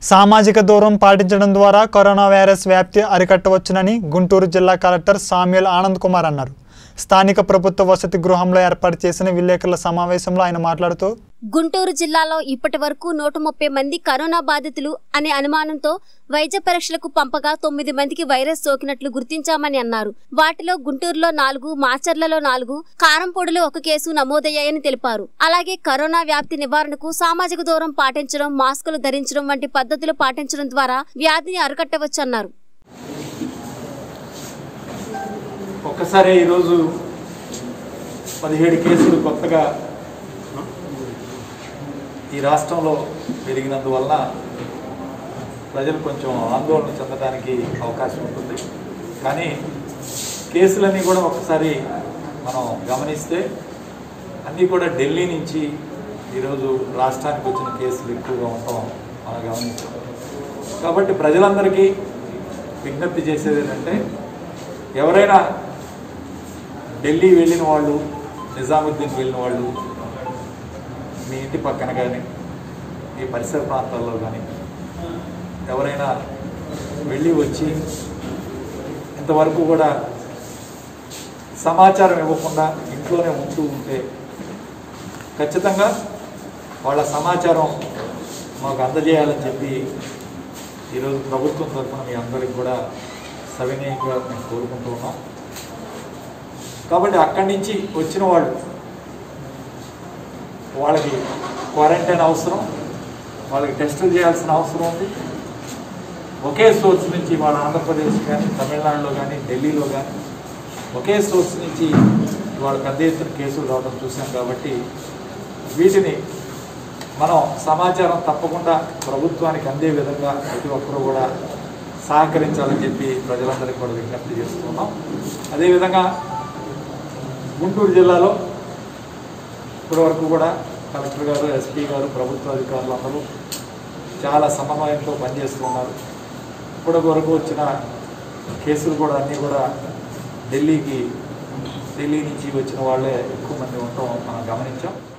సామాజిక దూరం పాటించడం ద్వారా కరోనా వైరస్ వ్యాప్తి అరికట్టవచ్చునని గుంటూరు జిల్లా కలెక్టర్ సామ్యుల్ ఆనంద్ కుమార్ అన్నారు స్థానిక ప్రభుత్వ వసతి గృహంలో ఏర్పాటు చేసిన విలేకరుల సమావేశంలో ఆయన మాట్లాడుతూ గుంటూరు జిల్లాలో ఇప్పటి వరకు నూట ముప్పై మంది కరోనా బాధితులు అనే అనుమానంతో వైద్య పరీక్షలకు పంపగా తొమ్మిది మందికి వైరస్ సోకినట్లు గుర్తించామని అన్నారు వాటిలో గుంటూరులో నాలుగు మాచర్లలో నాలుగు కారంపొడిలో ఒక కేసు నమోదయ్యాయని తెలిపారు అలాగే కరోనా వ్యాప్తి నివారణకు సామాజిక దూరం పాటించడం మాస్కులు ధరించడం వంటి పద్ధతులు పాటించడం ద్వారా వ్యాధిని అరికట్టవచ్చన్నారు ఒక్కసారి ఈరోజు పదిహేడు కేసులు కొత్తగా ఈ రాష్ట్రంలో పెరిగినందువల్ల ప్రజలు కొంచెం ఆందోళన చెందడానికి అవకాశం ఉంటుంది కానీ కేసులన్నీ కూడా ఒకసారి మనం గమనిస్తే అన్నీ కూడా ఢిల్లీ నుంచి ఈరోజు రాష్ట్రానికి వచ్చిన కేసులు ఎక్కువగా ఉండటం మనం గమనించాం కాబట్టి ప్రజలందరికీ విజ్ఞప్తి చేసేది ఏంటంటే ఎవరైనా ఢిల్లీ వెళ్ళిన వాళ్ళు నిజాముద్దీన్ వెళ్ళిన వాళ్ళు మీ ఇంటి పక్కన కానీ మీ పరిసర ప్రాంతాల్లో కానీ ఎవరైనా వెళ్ళి వచ్చి ఇంతవరకు కూడా సమాచారం ఇవ్వకుండా ఇంట్లోనే ఉంటూ ఉంటే ఖచ్చితంగా వాళ్ళ సమాచారం మాకు అందజేయాలని చెప్పి ఈరోజు ప్రభుత్వం తరఫున మీ అందరికి కూడా సవినయంగా మేము కోరుకుంటూ ఉన్నాం కాబట్టి అక్కడి నుంచి వచ్చిన వాళ్ళు వాళ్ళకి క్వారంటైన్ అవసరం వాళ్ళకి టెస్టులు చేయాల్సిన అవసరం ఉంది ఒకే సోర్స్ నుంచి వాళ్ళ ఆంధ్రప్రదేశ్ కానీ తమిళనాడులో కానీ ఢిల్లీలో కానీ ఒకే సోర్స్ నుంచి వాళ్ళ పెద్ద ఎత్తున కేసులు రావడం చూసాం కాబట్టి వీటిని మనం సమాచారం తప్పకుండా ప్రభుత్వానికి అందే విధంగా ప్రతి ఒక్కరూ కూడా సహకరించాలని చెప్పి ప్రజలందరికీ కూడా విజ్ఞప్తి చేస్తున్నాం అదేవిధంగా గుంటూరు జిల్లాలో ఇప్పటివరకు కూడా కలెక్టర్ గారు ఎస్పీ గారు ప్రభుత్వ అధికారులు అందరూ చాలా సమన్వయంతో పనిచేస్తున్నారు ఇప్పటి వరకు వచ్చిన కేసులు కూడా అన్నీ కూడా ఢిల్లీకి ఢిల్లీ నుంచి వచ్చిన వాళ్ళే ఎక్కువ మంది ఉండటం మనం గమనించాం